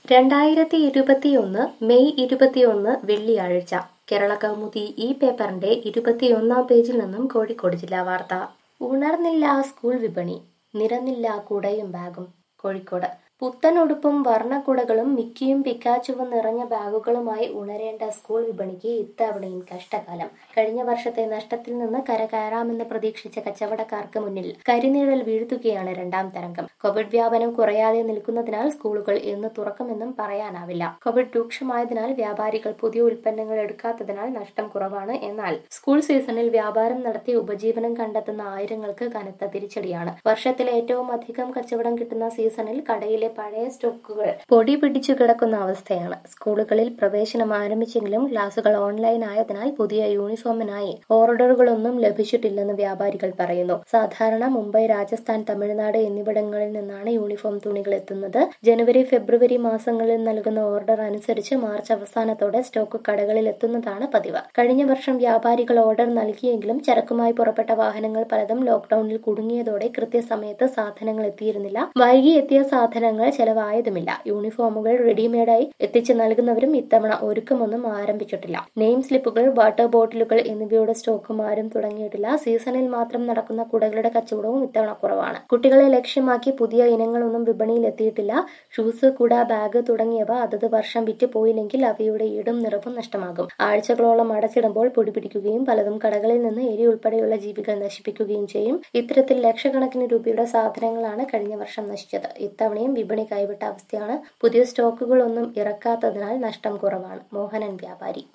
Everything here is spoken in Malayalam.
രണ്ടായിരത്തി ഇരുപത്തിയൊന്ന് മെയ് ഇരുപത്തിയൊന്ന് വെള്ളിയാഴ്ച കേരള കൗമുദി ഈ പേപ്പറിന്റെ ഇരുപത്തിയൊന്നാം പേജിൽ നിന്നും കോഴിക്കോട് ജില്ലാ വാർത്ത ഉണർന്നില്ല സ്കൂൾ വിപണി നിരന്നില്ല കുടയും ബാഗും കോഴിക്കോട് പുത്തൻ ഉടുപ്പും വർണ്ണക്കുടകളും മിക്കിയും പിക്കാച്ചുവും നിറഞ്ഞ ബാഗുകളുമായി ഉണരേണ്ട സ്കൂൾ വിപണിക്ക് ഇത്തവണയും കഷ്ടകാലം കഴിഞ്ഞ വർഷത്തെ നഷ്ടത്തിൽ നിന്ന് കരകയറാമെന്ന് പ്രതീക്ഷിച്ച കച്ചവടക്കാർക്ക് മുന്നിൽ കരിനിഴൽ വീഴ്ത്തുകയാണ് രണ്ടാം തരംഗം കോവിഡ് വ്യാപനം കുറയാതെ നിൽക്കുന്നതിനാൽ സ്കൂളുകൾ എന്ന് തുറക്കുമെന്നും പറയാനാവില്ല കോവിഡ് രൂക്ഷമായതിനാൽ വ്യാപാരികൾ പുതിയ ഉൽപ്പന്നങ്ങൾ എടുക്കാത്തതിനാൽ നഷ്ടം കുറവാണ് എന്നാൽ സ്കൂൾ സീസണിൽ വ്യാപാരം നടത്തി ഉപജീവനം കണ്ടെത്തുന്ന ആയിരങ്ങൾക്ക് കനത്ത തിരിച്ചടിയാണ് വർഷത്തിലെ ഏറ്റവും അധികം കച്ചവടം കിട്ടുന്ന സീസണിൽ കടയിലെ പഴയ സ്റ്റോക്കുകൾ പൊടി പിടിച്ചു കിടക്കുന്ന അവസ്ഥയാണ് സ്കൂളുകളിൽ പ്രവേശനം ആരംഭിച്ചെങ്കിലും ക്ലാസുകൾ ഓൺലൈൻ ആയതിനാൽ പുതിയ യൂണിഫോമിനായി ഓർഡറുകളൊന്നും ലഭിച്ചിട്ടില്ലെന്ന് വ്യാപാരികൾ പറയുന്നു സാധാരണ മുംബൈ രാജസ്ഥാൻ തമിഴ്നാട് എന്നിവിടങ്ങളിൽ നിന്നാണ് യൂണിഫോം തുണികൾ എത്തുന്നത് ജനുവരി ഫെബ്രുവരി മാസങ്ങളിൽ നൽകുന്ന ഓർഡർ അനുസരിച്ച് മാർച്ച് അവസാനത്തോടെ സ്റ്റോക്ക് കടകളിൽ എത്തുന്നതാണ് പതിവ് കഴിഞ്ഞ വർഷം വ്യാപാരികൾ ഓർഡർ നൽകിയെങ്കിലും ചരക്കുമായി പുറപ്പെട്ട വാഹനങ്ങൾ പലതും ലോക്ഡൌണിൽ കുടുങ്ങിയതോടെ കൃത്യസമയത്ത് സാധനങ്ങൾ എത്തിയിരുന്നില്ല വൈകി എത്തിയ സാധനങ്ങൾ ചെലവായതുമില്ല യൂണിഫോമുകൾ റെഡിമെയ്ഡായി എത്തിച്ചു നൽകുന്നവരും ഇത്തവണ ഒരുക്കമൊന്നും ആരംഭിച്ചിട്ടില്ല നെയിം സ്ലിപ്പുകൾ വാട്ടർ ബോട്ടിലുകൾ എന്നിവയുടെ സ്റ്റോക്കും ആരും തുടങ്ങിയിട്ടില്ല സീസണിൽ മാത്രം നടക്കുന്ന കുടകളുടെ കച്ചവടവും ഇത്തവണ കുറവാണ് കുട്ടികളെ ലക്ഷ്യമാക്കി പുതിയ ഇനങ്ങളൊന്നും വിപണിയിൽ എത്തിയിട്ടില്ല ഷൂസ് കുട ബാഗ് തുടങ്ങിയവ അതത് വർഷം വിറ്റ് പോയില്ലെങ്കിൽ അവയുടെ ഈടും നിറവും നഷ്ടമാകും ആഴ്ചകളോളം അടച്ചിടുമ്പോൾ പൊടി പിടിക്കുകയും പലതും കടകളിൽ നിന്ന് എരി ഉൾപ്പെടെയുള്ള ജീവികൾ നശിപ്പിക്കുകയും ചെയ്യും ഇത്തരത്തിൽ ലക്ഷക്കണക്കിന് രൂപയുടെ സാധനങ്ങളാണ് കഴിഞ്ഞ വർഷം നശിച്ചത് ഇത്തവണയും വിപണി കൈവിട്ട അവസ്ഥയാണ് പുതിയ സ്റ്റോക്കുകളൊന്നും ഇറക്കാത്തതിനാൽ നഷ്ടം കുറവാണ് മോഹനൻ വ്യാപാരി